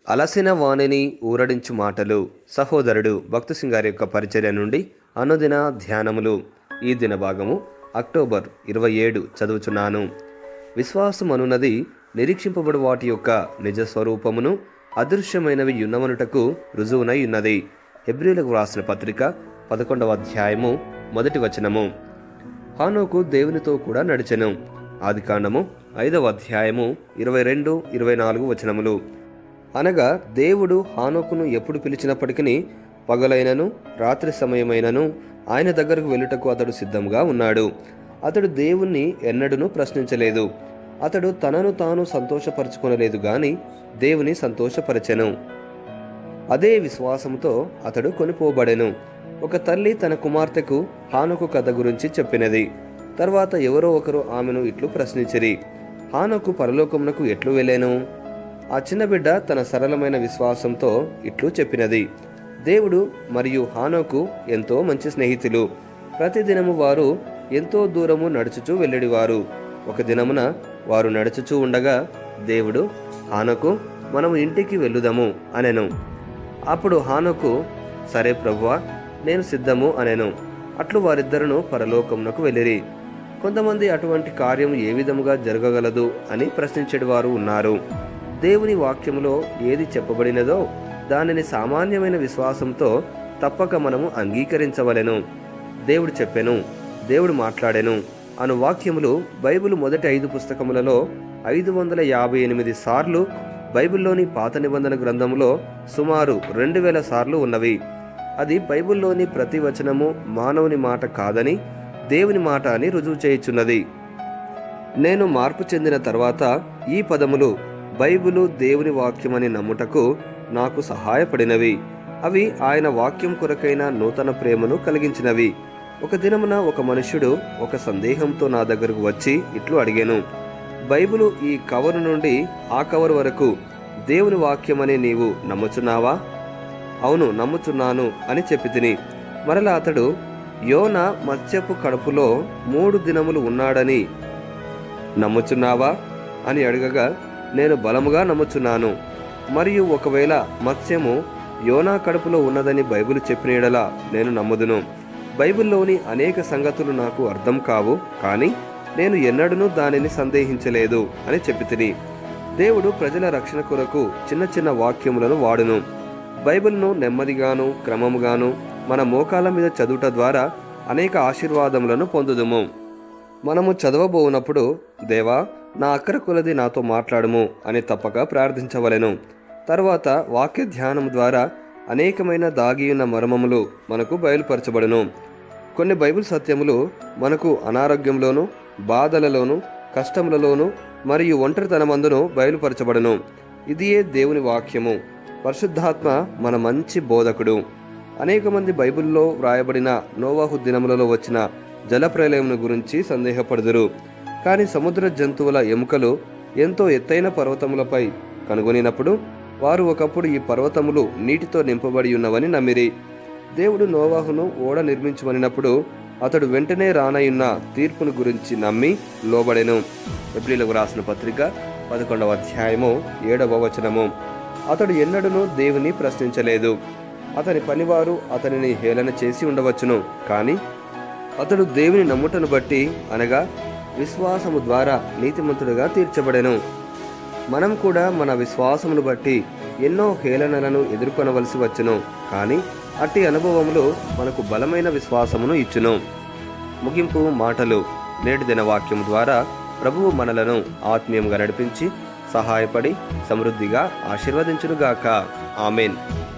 అలసిన వాణిని ఊరడించు మాటలు సహోదరుడు భక్తు సింగారి యొక్క పరిచర్య నుండి అనుదిన ధ్యానములు ఈ దిన భాగము అక్టోబర్ ఇరవై ఏడు చదువుచున్నాను విశ్వాసం అనున్నది నిరీక్షింపబడు వాటి యొక్క నిజ స్వరూపమును అదృశ్యమైనవి యున్నమనుటకు రుజువునై ఉన్నది హెబ్రిలకు వ్రాసిన పత్రిక పదకొండవ అధ్యాయము మొదటి వచనము హానోకు దేవునితో కూడా నడిచెను ఆదికాండము ఐదవ అధ్యాయము ఇరవై రెండు ఇరవై నాలుగు వచనములు అనగా దేవుడు హానోకును ఎప్పుడు పిలిచినప్పటికీ పగలైనను రాత్రి సమయమైనను ఆయన దగ్గరకు వెళ్ళుటకు అతడు సిద్ధంగా ఉన్నాడు అతడు దేవుణ్ణి ఎన్నడూనూ ప్రశ్నించలేదు అతడు తనను తాను సంతోషపరచుకొనలేదు గాని దేవుని సంతోషపరచెను అదే విశ్వాసంతో అతడు కొనిపోబడెను ఒక తల్లి తన కుమార్తెకు హానుకు కథ గురించి చెప్పినది తర్వాత ఎవరో ఒకరు ఆమెను ఇట్లు ప్రశ్నించిరి హానుకు పరలోకమునకు ఎట్లు వెళ్ళాను ఆ చిన్న బిడ్డ తన సరళమైన విశ్వాసంతో ఇట్లు చెప్పినది దేవుడు మరియు హానోకు ఎంతో మంచి స్నేహితులు ప్రతిదినము వారు ఎంతో దూరము నడుచుచూ వెళ్ళిడివారు ఒక దినమున వారు నడుచుచూ ఉండగా దేవుడు హానోకు మనము ఇంటికి వెళ్ళుదము అనెను అప్పుడు హానుకు సరే ప్రభువా నేను సిద్ధము అనెను అట్లు వారిద్దరును పరలోకమునకు వెళ్ళిరి కొంతమంది అటువంటి కార్యం ఏ విధముగా జరగగలదు అని ప్రశ్నించేవారు ఉన్నారు దేవుని వాక్యములో ఏది చెప్పబడినదో దానిని సామాన్యమైన విశ్వాసంతో తప్పక మనము అంగీకరించవలెను దేవుడు చెప్పెను దేవుడు మాట్లాడెను అను వాక్యములు బైబిల్ మొదటి ఐదు పుస్తకములలో ఐదు వందల యాభై ఎనిమిది సార్లు బైబిల్లోని పాత నిబంధన గ్రంథములో సుమారు రెండు వేల సార్లు ఉన్నవి అది బైబిల్లోని ప్రతి వచనము మానవుని మాట కాదని దేవుని మాట అని రుజువు చేయుచున్నది నేను మార్పు చెందిన తర్వాత ఈ పదములు బైబిలు దేవుని వాక్యమని నమ్ముటకు నాకు సహాయపడినవి అవి ఆయన వాక్యం కొరకైన నూతన ప్రేమను కలిగించినవి ఒక దినమున ఒక మనుష్యుడు ఒక సందేహంతో నా దగ్గరకు వచ్చి ఇట్లు అడిగాను బైబిలు ఈ కవరు నుండి ఆ కవరు వరకు దేవుని వాక్యమని నీవు నమ్ముచున్నావా అవును నమ్ముచున్నాను అని చెప్పి తిని మరలా అతడు యోన మత్స్యపు కడుపులో మూడు దినములు ఉన్నాడని నమ్ముచున్నావా అని అడగగా నేను బలముగా నమ్ముచున్నాను మరియు ఒకవేళ మత్స్యము యోనా కడుపులో ఉన్నదని బైబిల్ చెప్పిన యెడల నేను నమ్ముదును బైబిల్లోని అనేక సంగతులు నాకు అర్థం కావు కానీ నేను ఎన్నడూనూ దానిని సందేహించలేదు అని చెప్పి దేవుడు ప్రజల రక్షణ కొరకు చిన్న చిన్న వాక్యములను వాడును బైబిల్ను నెమ్మదిగాను క్రమముగాను మన మోకాల మీద చదువుట ద్వారా అనేక ఆశీర్వాదములను పొందుదుము మనము చదవబోనప్పుడు దేవా నా అక్కర కొలది నాతో మాట్లాడుము అని తప్పక ప్రార్థించవలెను తర్వాత వాక్య ధ్యానం ద్వారా అనేకమైన దాగియున్న మర్మములు మనకు బయలుపరచబడును కొన్ని బైబిల్ సత్యములు మనకు అనారోగ్యంలోను బాధలలోను కష్టములలోను మరియు ఒంటరితనమందును బయలుపరచబడును ఇదియే దేవుని వాక్యము పరిశుద్ధాత్మ మన మంచి బోధకుడు అనేక మంది బైబిల్లో వ్రాయబడిన నోవాహు దినములలో వచ్చిన జలప్రలయమును గురించి సందేహపడుదురు కానీ సముద్ర జంతువుల ఎముకలు ఎంతో ఎత్తైన పర్వతములపై కనుగొనినప్పుడు వారు ఒకప్పుడు ఈ పర్వతములు నీటితో నింపబడి ఉన్నవని నమ్మిరి దేవుడు నోవాహును ఓడ నిర్మించమనినప్పుడు అతడు వెంటనే రానయున్న తీర్పును గురించి నమ్మి లోబడెను ఎబ్రిలకు రాసిన పత్రిక పదకొండవ అధ్యాయము ఏడవ వచనము అతడు ఎన్నడూనూ దేవుని ప్రశ్నించలేదు అతని పనివారు అతనిని హేళన చేసి ఉండవచ్చును కానీ అతడు దేవుని నమ్ముటను బట్టి అనగా విశ్వాసము ద్వారా నీతిమంతుడుగా తీర్చబడెను మనం కూడా మన విశ్వాసమును బట్టి ఎన్నో హేళనలను ఎదుర్కొనవలసి వచ్చును కానీ అట్టి అనుభవములు మనకు బలమైన విశ్వాసమును ఇచ్చును ముగింపు మాటలు నేటి దిన వాక్యం ద్వారా ప్రభువు మనలను ఆత్మీయంగా నడిపించి సహాయపడి సమృద్ధిగా ఆశీర్వదించునుగాక ఆమెన్